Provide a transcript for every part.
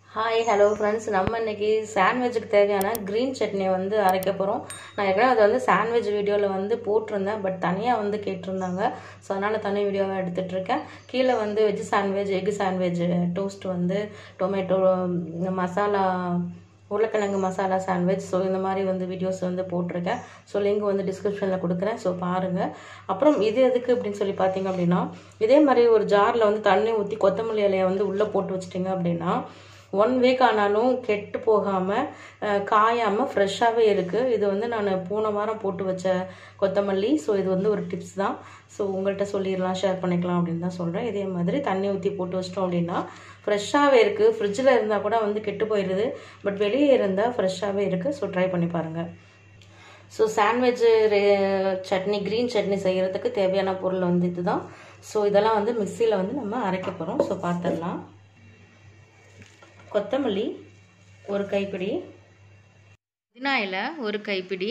hi hello friends நம்ம இன்னைக்கு சாண்ட்விச்சுக்கு தேவையான க்ரீன் சட்னியை வந்து அரைக்க போகிறோம் நான் ஏற்கனவே அதை வந்து சாண்ட்விச் வீடியோவில் வந்து போட்டிருந்தேன் பட் தனியாக வந்து கேட்டிருந்தாங்க ஸோ அதனால் தனி வீடியோவாக எடுத்துகிட்ருக்கேன் கீழே வந்து veg sandwich egg sandwich toast வந்து டொமேட்டோ மசாலா உருளைக்கிழங்கு மசாலா சாண்ட்விச் ஸோ இந்த மாதிரி வந்து வீடியோஸ் வந்து போட்டிருக்கேன் ஸோ லிங்க் வந்து டிஸ்கிரிப்ஷனில் கொடுக்குறேன் ஸோ பாருங்கள் அப்புறம் இது எதுக்கு அப்படின்னு சொல்லி பார்த்தீங்க அப்படின்னா இதே மாதிரி ஒரு ஜாரில் வந்து தண்ணி ஊற்றி கொத்தமல்லி இலையை வந்து உள்ளே போட்டு வச்சிட்டிங்க அப்படின்னா ஒன் வீக் ஆனாலும் கெட்டு போகாமல் காயாமல் ஃப்ரெஷ்ஷாகவே இருக்குது இது வந்து நான் போன வாரம் போட்டு வச்ச கொத்தமல்லி ஸோ இது வந்து ஒரு டிப்ஸ் தான் ஸோ உங்கள்கிட்ட சொல்லிடலாம் ஷேர் பண்ணிக்கலாம் அப்படின்னு தான் சொல்கிறேன் இதே மாதிரி தண்ணி ஊற்றி போட்டு வச்சிட்டோம் அப்படின்னா ஃப்ரெஷ்ஷாகவே இருக்குது ஃப்ரிட்ஜில் இருந்தால் கூட வந்து கெட்டு போயிடுது பட் வெளியே இருந்தால் ஃப்ரெஷ்ஷாகவே இருக்குது ஸோ ட்ரை பண்ணி பாருங்கள் so sandwich chutney green chutney செய்கிறதுக்கு தேவையான பொருள் வந்து இதுதான் ஸோ இதெல்லாம் வந்து மிக்சியில் வந்து நம்ம அரைக்க போகிறோம் ஸோ பார்த்துடலாம் கொத்தமல்லி ஒரு கைப்பிடி புதினா இலை ஒரு கைப்பிடி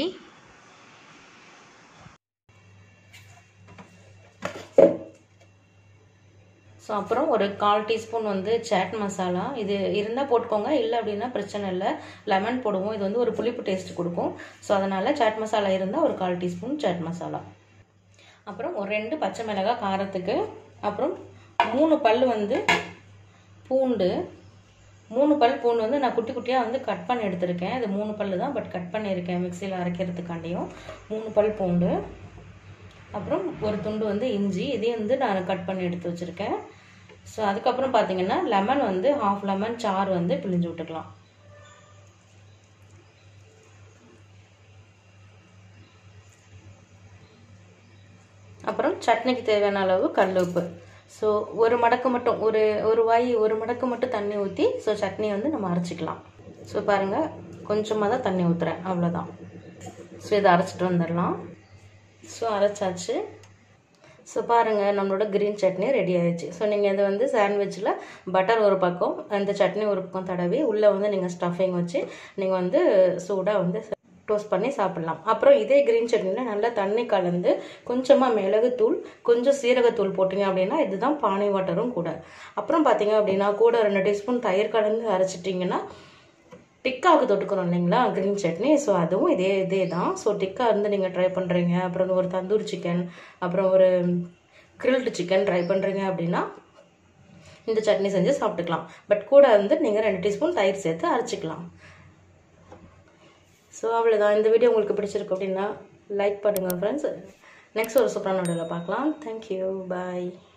ஸோ அப்புறம் ஒரு கால் டீஸ்பூன் வந்து சாட் மசாலா இது இருந்தால் போட்டுக்கோங்க இல்லை அப்படின்னா பிரச்சனை இல்லை லெமன் போடுவோம் இது வந்து ஒரு புளிப்பு டேஸ்ட் கொடுக்கும் ஸோ அதனால் சாட் மசாலா இருந்தால் ஒரு கால் டீஸ்பூன் சாட் மசாலா அப்புறம் ஒரு ரெண்டு பச்சை மிளகாய் காரத்துக்கு அப்புறம் மூணு பல் வந்து பூண்டு மூணு பல் பூண்டு வந்து நான் குட்டி குட்டியாக வந்து கட் பண்ணி எடுத்திருக்கேன் இது மூணு பல் தான் பட் கட் பண்ணியிருக்கேன் மிக்சியில் அரைக்கிறதுக்காண்டியும் மூணு பல் பூண்டு அப்புறம் ஒரு துண்டு வந்து இஞ்சி இதையும் வந்து நான் கட் பண்ணி எடுத்து வச்சுருக்கேன் ஸோ அதுக்கப்புறம் பார்த்தீங்கன்னா லெமன் வந்து ஹாஃப் லெமன் சாறு வந்து பிழிஞ்சு விட்டுக்கலாம் அப்புறம் சட்னிக்கு தேவையான அளவு கல் உப்பு ஸோ ஒரு மடக்கு மட்டும் ஒரு ஒரு வாய் ஒரு மடக்கு மட்டும் தண்ணி ஊற்றி ஸோ சட்னி வந்து நம்ம அரைச்சிக்கலாம் ஸோ பாருங்கள் கொஞ்சமாக தான் தண்ணி ஊற்றுறேன் அவ்வளோதான் ஸோ இதை அரைச்சிட்டு வந்துடலாம் ஸோ அரைச்சாச்சு ஸோ பாருங்கள் நம்மளோட க்ரீன் சட்னி ரெடி ஆயிடுச்சு ஸோ நீங்கள் இதை வந்து சாண்ட்விச்சில் பட்டர் ஒரு பக்கம் அந்த சட்னி ஒரு பக்கம் தடவி உள்ளே வந்து நீங்கள் ஸ்டஃபிங் வச்சு நீங்கள் வந்து சூடாக வந்து டோஸ்ட் பண்ணி சாப்பிட்லாம் அப்புறம் இதே க்ரீன் சட்னியில் நல்லா தண்ணி கலந்து கொஞ்சமாக மிளகுத்தூள் கொஞ்சம் சீரகத்தூள் போட்டிங்க அப்படின்னா இதுதான் பானை வாட்டரும் கூட அப்புறம் பார்த்தீங்க அப்படின்னா கூட ரெண்டு டீஸ்பூன் தயிர் கலந்து அரைச்சிட்டிங்கன்னா டிக்காவுக்கு தொட்டுக்கிறோம் இல்லைங்களா க்ரீன் சட்னி ஸோ அதுவும் இதே இதே தான் ஸோ டிக்கா வந்து நீங்கள் ட்ரை பண்ணுறீங்க அப்புறம் ஒரு தந்தூரி சிக்கன் அப்புறம் ஒரு கிரில்டு சிக்கன் ட்ரை பண்ணுறீங்க அப்படின்னா இந்த சட்னி செஞ்சு சாப்பிட்டுக்கலாம் பட் கூட வந்து நீங்கள் ரெண்டு டீஸ்பூன் தயிர் சேர்த்து அரைச்சிக்கலாம் ஸோ அவ்வளோதான் இந்த வீடியோ உங்களுக்கு பிடிச்சிருக்கு அப்படின்னா லைக் பண்ணுங்கள் ஃப்ரெண்ட்ஸ் நெக்ஸ்ட் ஒரு சூப்பரான வீடியோவில் பார்க்கலாம் தேங்க்யூ பாய்